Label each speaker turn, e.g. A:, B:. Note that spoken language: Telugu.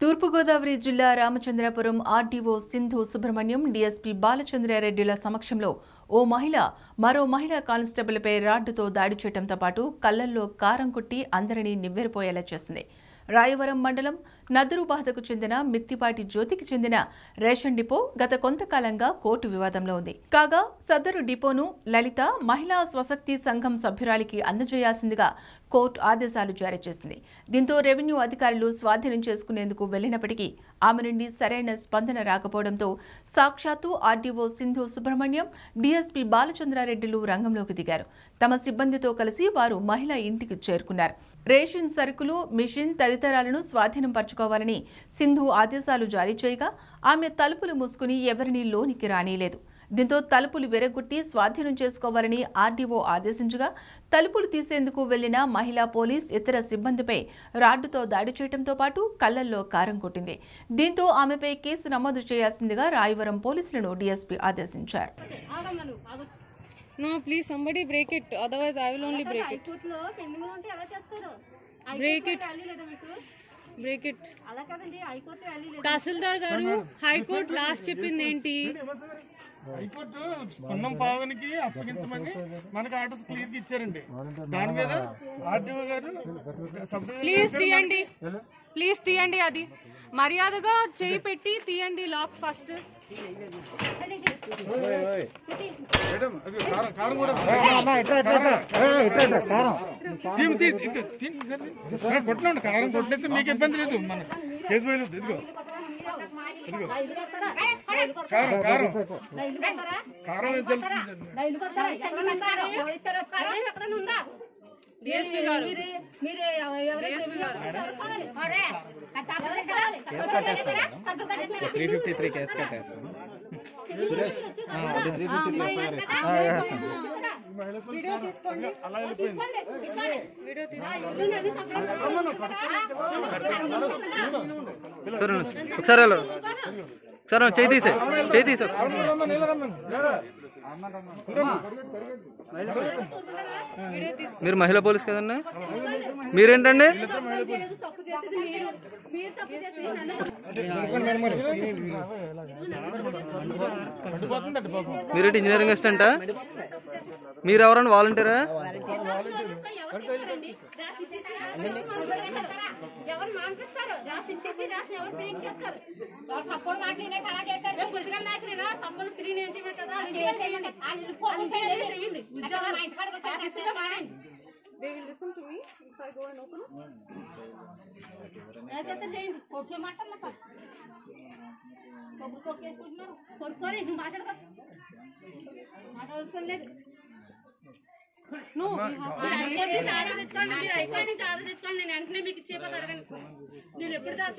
A: తూర్పుగోదావరి జిల్లా రామచంద్రపురం ఆర్డీఓ సింధు సుబ్రహ్మణ్యం డీఎస్పీ బాలచంద్రారెడ్డిల సమక్షంలో ఓ మహిళ మరో మహిళా కానిస్టేబుల్పై రాడ్డుతో దాడి చేయడంతో పాటు కళ్లల్లో కారం కొట్టి అందరినీ నివ్వెరపోయేలా చేసింది రాయవరం మండలం నదురుబాధకు చెందిన మిత్తిపాటి జ్యోతికి చెందిన రేషన్ డిపో గత కొంతకాలంగా కోర్టు వివాదంలో ఉంది కాగా సదరు డిపోను లలిత మహిళా స్వశక్తి సంఘం సభ్యురాలికి అందజేయాల్సిందిగా కోర్టు ఆదేశాలు జారీ చేసింది దీంతో రెవెన్యూ అధికారులు స్వాధీనం చేసుకునేందుకు వెళ్లినప్పటికీ ఆమె నుండి సరైన స్పందన రాకపోవడంతో సాక్షాత్తు ఆర్డీఓ సింధు సుబ్రహ్మణ్యం డీఎస్పీ బాలచంద్రారెడ్డిలు రంగంలోకి దిగారు తమ సిబ్బందితో కలిసి వారు మహిళ ఇంటికి చేరుకున్నారు రేషన్ సరుకులు మిషన్ తదితరాలను స్వాధీనం పరచుకోవాలని సింధు ఆదేశాలు జారీ చేయగా ఆమె తలుపులు మూసుకుని ఎవరినీ లోనికి రానీయలేదు దీంతో తలుపులు విరగొట్టి స్వాధీనం చేసుకోవాలని ఆర్డీఓ ఆదేశించగా తలుపులు తీసేందుకు వెళ్లిన మహిళా పోలీస్ ఇతర సిబ్బందిపై రాడ్డుతో దాడి చేయడంతో పాటు కళ్లల్లో కారం కొట్టింది దీంతో ఆమెపై కేసు నమోదు చేయాల్సిందిగా రాయవరం పోలీసులను డీఎస్పీ ఆదేశించారు
B: No, please somebody break it. Otherwise, I will only break it.
C: హైకోర్టులో పెండింగ్ లో ఉంటే ఎలా చేస్తారు
B: Break it.
C: వాల్యూ లేదా మీకు
B: Break it.
C: అలా కదండి హైకోర్టు వాల్యూ లేదు
B: తహసీల్దార్ గారు హైకోర్టు లాస్ట్ చెప్పింది ఏంటి
D: హైకోర్టు పున్నం పావనికి అప్పగించమని మనకు ఆర్డర్స్ క్లియర్ గా ఇచ్చారండి దాని మీద ఆర్డీఓ గారు సబ్ డివిజన్
B: ప్లీజ్ తీయండి ప్లీజ్ తీయండి అది మర్యాదగా చేయి పెట్టి తీయండి లాక్ ఫస్ట్
D: టీమ్ తీ- ఇదిగో, టీమ్ తీసేది. ఆ, కొట్టండి కారం కొట్టినైతే మీకు ఇబ్బంది లేదు మన కేసు బయలు ఇదిగో
C: నా ఇల్లు కడతారా
D: కారం కారం
C: నా ఇల్లు కడతారా
D: కారం ఏం తెలుస్తుంది
C: నా ఇల్లు కడతారా ఎక్కడ ఉందా? ఎక్కడ ఉందా
B: డిఎస్పీ గారు
C: మీరే మీరే ఎవరైతే
E: త్రీ ఫిఫ్టీ త్రీ కేసు కట్టేస్తాం సురేష్ అది three fifty three FIR
B: video తీసుకోండి వీడియో
F: ఒకసారి వెళ్ళు. ఒకసారి వెళ్ళు. చేయి తీసే చేయి తీసే
D: రమ్మని, ఇలా రమ్మని.
B: వీడియో తీసుకో
F: మీరు మహిళా పోలీస్ కదండి మీరేంటండి
C: తప్పు చేసేది మీరు మీరు తప్పు చేసి నన్ను
D: పడిపోతుందండి పాపం
F: మీరేంటి ఇంజనీరింగ్ అసిస్టెంటా మీరు ఎవరండి వాలంటీరా
C: ఎవరు చేస్తారండి? రేషన్ ఇచ్చేసి రేషన్ మానిపిస్తారు. ఎవరు మానిపిస్తారు రేషన్ ఇచ్చేసి రేషన్ ఎవరు బ్రేక్ చేస్తారు సపోర్ట్ మాట్లాడినా చాలా చేశారు పొలిటికల్ నాయకులైనా సపోర్ట్ శ్రీ నుంచి పెట్టారా వాళ్ళు ఇంటికి చేయండి వాళ్ళు ఇంటికి చేయండి ఉద్యోగాలు ఆఫీసులో మానండి
B: they will listen to me if I go and open
C: ఎలా చేస్తారు చేయండి కొట్టుకోమంటారు సార్ కొబ్బరి కొట్టుకేసుకుంటున్నారు కొనుక్కొని నువ్వు మాట్లాడక మాట్లాడవలసిన లేదు మీరు హైకోర్టు నుంచి ఆర్డర్ తెచ్చుకోండి మీరు హైకోర్టు నుంచి ఆర్డర్ తెచ్చుకోండి నేను వెంటనే మీకు ఇచ్చేపోతాడు నేను ఎప్పుడు దాస్తా